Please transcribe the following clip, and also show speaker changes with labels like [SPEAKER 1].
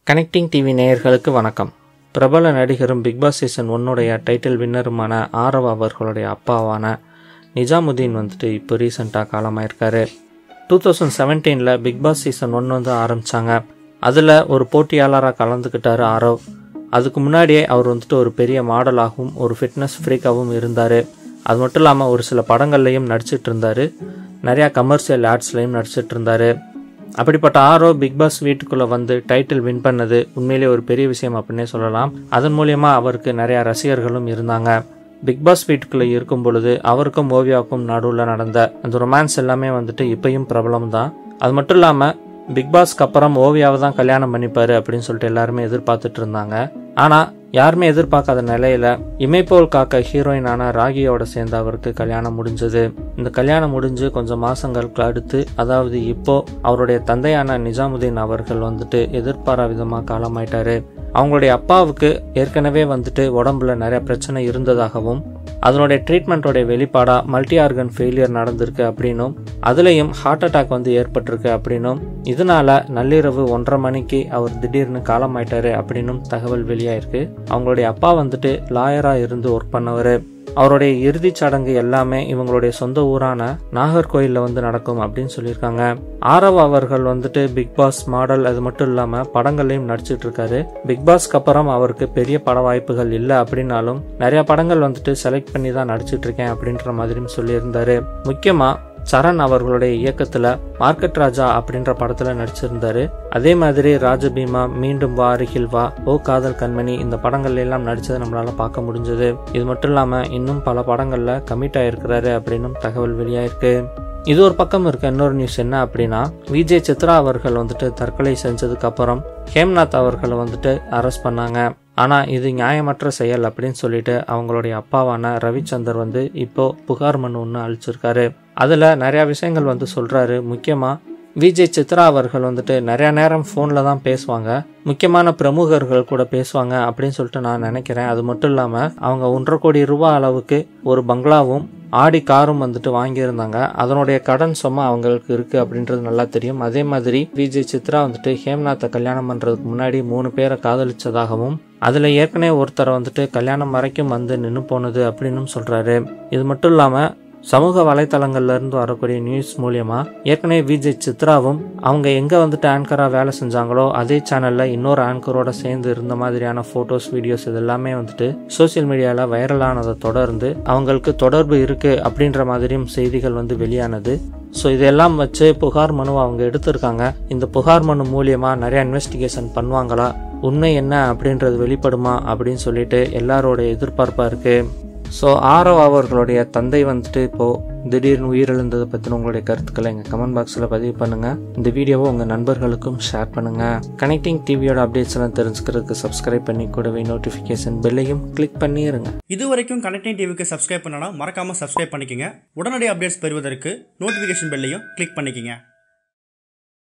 [SPEAKER 1] connecting TV நேயர்களுக்கு வணக்கம் பிரபல நடிகரும் பிக் பாஸ் சீசன் ஒன்னுடைய டைட்டில் வின்னருமான ஆரவ் அவர்களுடைய அப்பாவான நிஜாமுதீன் வந்துட்டு இப்போ ரீசெண்டாக காலமாயிருக்காரு டூ தௌசண்ட் செவன்டீனில் பிக் பாஸ் சீசன் ஒன் வந்து ஆரம்பித்தாங்க அதில் ஒரு போட்டியாளராக கலந்துக்கிட்டாரு ஆரவ் அதுக்கு முன்னாடியே அவர் வந்துட்டு ஒரு பெரிய மாடலாகவும் ஒரு ஃபிட்னஸ் ஃப்ரீக்காகவும் இருந்தார் அது மட்டும் இல்லாமல் ஒரு சில படங்கள்லையும் நடிச்சிட்டு இருந்தார் நிறையா கமர்ஷியல் ஆட்ஸ்லையும் நடிச்சிட்டு இருந்தார் அப்படிப்பட்ட ஆரோ பிக் பாஸ் வீட்டுக்குள்ளே வந்து டைட்டில் வின் பண்ணது உண்மையிலேயே ஒரு பெரிய விஷயம் அப்படின்னே சொல்லலாம் அதன் மூலியமா அவருக்கு நிறைய ரசிகர்களும் இருந்தாங்க பிக் பாஸ் வீட்டுக்குள்ளே இருக்கும் பொழுது அவருக்கும் ஓவியாவுக்கும் நடுவில் நடந்த அந்த ரொமான்ஸ் எல்லாமே வந்துட்டு இப்பயும் பிரபலம் தான் அது மட்டும் இல்லாமல் பிக் பாஸ்க்கு அப்புறம் ஓவியாவை தான் கல்யாணம் பண்ணிப்பாரு அப்படின்னு சொல்லிட்டு எல்லாருமே எதிர்பார்த்துட்டு இருந்தாங்க ஆனால் யாருமே எதிர்பார்க்காத நிலையில இமைப்போல் காக்க ஹீரோயினான ராகியோட சேர்ந்து அவருக்கு கல்யாணம் முடிஞ்சது இந்த கல்யாணம் முடிஞ்சு கொஞ்சம் மாசங்களுக்கு அடுத்து அதாவது இப்போ அவருடைய தந்தையான நிஜாமுதீன் அவர்கள் வந்துட்டு எதிர்பாரா விதமா காலமாயிட்டாரு அவங்களுடைய அப்பாவுக்கு ஏற்கனவே வந்துட்டு உடம்புல நிறைய பிரச்சனை இருந்ததாகவும் அதனுடைய ட்ரீட்மெண்ட்டோடைய வெளிப்பாடா மல்டி ஆர்கன் ஃபெயிலியர் நடந்திருக்கு அப்படின்னும் அதுலேயும் ஹார்ட் அட்டாக் வந்து ஏற்பட்டிருக்கு அப்படின்னும் இதனால நள்ளிரவு ஒன்றரை மணிக்கு அவர் திடீர்னு காலமாயிட்டாரு அப்படின்னும் தகவல் வெளியாயிருக்கு அவங்களுடைய அப்பா வந்துட்டு லாயரா இருந்து ஒர்க் பண்ணவர் அவருடைய இறுதிச் சடங்கு எல்லாமே இவங்களுடைய சொந்த ஊரான நாகர்கோயிலில் வந்து நடக்கும் அப்படின்னு சொல்லியிருக்காங்க ஆரவ் அவர்கள் வந்துட்டு பிக் பாஸ் மாடல் அது மட்டும் இல்லாமல் படங்கள்லையும் நடிச்சிட்டு இருக்காரு பிக் பாஸ்க்கு அப்புறம் அவருக்கு பெரிய பட வாய்ப்புகள் இல்லை அப்படின்னாலும் நிறைய படங்கள் வந்துட்டு செலக்ட் பண்ணி தான் நடிச்சிட்டு இருக்கேன் அப்படின்ற மாதிரியும் சொல்லியிருந்தாரு முக்கியமாக சரண் அவர்களுடைய இயக்கத்துல மார்க்கெட் ராஜா அப்படின்ற படத்துல நடிச்சிருந்தாரு அதே மாதிரி ராஜபீமா மீண்டும் வா அருகில் வா ஓ காதல் கண்மணி இந்த படங்கள்ல எல்லாம் நடிச்சதை நம்மளால பார்க்க முடிஞ்சது இது மட்டும் இல்லாம இன்னும் பல படங்கள்ல கமிட் ஆயிருக்கிறாரு அப்படின்னும் தகவல் வெளியாயிருக்கு இது ஒரு பக்கம் இருக்க இன்னொரு நியூஸ் என்ன அப்படின்னா விஜய் சித்ரா அவர்கள் வந்துட்டு தற்கொலை செஞ்சதுக்கு அப்புறம் ஹேம்நாத் அவர்களை வந்துட்டு அரெஸ்ட் பண்ணாங்க ஆனா இது நியாயமற்ற செயல் அப்படின்னு சொல்லிட்டு அவங்களுடைய அப்பாவான ரவிச்சந்தர் வந்து இப்போ புகார் மனு ஒன்று அழிச்சிருக்காரு அதுல நிறைய விஷயங்கள் வந்து சொல்றாரு முக்கியமா விஜய் சித்ரா அவர்கள் வந்துட்டு நிறைய நேரம் ஃபோனில் தான் பேசுவாங்க முக்கியமான பிரமுகர்கள் கூட பேசுவாங்க அப்படின்னு சொல்லிட்டு நான் நினைக்கிறேன் அது மட்டும் இல்லாமல் அவங்க ஒன்றரை கோடி ரூபாய் அளவுக்கு ஒரு பங்களாவும் ஆடி காரும் வந்துட்டு வாங்கியிருந்தாங்க அதனுடைய கடன் சும்மா அவங்களுக்கு இருக்கு அப்படின்றது நல்லா தெரியும் அதே மாதிரி விஜய் சித்ரா வந்துட்டு ஹேம்நாத்தை கல்யாணம் பண்றதுக்கு முன்னாடி மூணு பேரை காதலிச்சதாகவும் அதுல ஏற்கனவே ஒருத்தரை வந்துட்டு கல்யாணம் வரைக்கும் வந்து நின்று போனது அப்படின்னும் சொல்றாரு இது மட்டும் இல்லாம சமூக வலைத்தளங்கள்ல இருந்து வரக்கூடிய நியூஸ் மூலியமா ஏற்கனவே விஜய் சித்ராவும் அவங்க எங்க வந்துட்டு ஆங்கரா வேலை செஞ்சாங்களோ அதே சேனல்ல இன்னொரு ஆங்கரோட சேர்ந்து இருந்த மாதிரியான போட்டோஸ் வீடியோஸ் இது எல்லாமே வந்துட்டு சோசியல் மீடியால வைரலானதை தொடர்ந்து அவங்களுக்கு தொடர்பு இருக்கு அப்படின்ற மாதிரியும் செய்திகள் வந்து வெளியானது ஸோ இதெல்லாம் வச்சு புகார் மனு அவங்க எடுத்திருக்காங்க இந்த புகார் மனு மூலியமா நிறைய இன்வெஸ்டிகேஷன் பண்ணுவாங்களா உண்மை என்ன அப்படின்றது வெளிப்படுமா அப்படின்னு சொல்லிட்டு எல்லாரோட எதிர்பார்ப்பா இருக்கு ஸோ ஆரவ் அவர்களுடைய தந்தை வந்துட்டு இப்போது திடீர்னு உயிரிழந்ததை பற்றின உங்களுடைய கருத்துக்களை எங்கள் கமெண்ட் பாக்ஸில் பதிவு பண்ணுங்கள் இந்த வீடியோவை உங்கள் நண்பர்களுக்கும் ஷேர் பண்ணுங்கள் கனெக்டிங் டிவியோட அப்டேட்ஸ் எல்லாம் தெரிஞ்சுக்கிறதுக்கு சப்ஸ்கிரைப் பண்ணி கூடவே நோட்டிஃபிகேஷன் பெல்லையும் கிளிக் பண்ணிடுங்க
[SPEAKER 2] இது வரைக்கும் கனெக்டிங் டிவிக்கு சப்ஸ்கிரைப் பண்ணனா மறக்காம சப்ஸ்கிரைப் பண்ணிக்கங்க உடனடி அப்டேட்ஸ் பெறுவதற்கு நோட்டிஃபிகேஷன் பெல்லையும் கிளிக் பண்ணிக்கங்க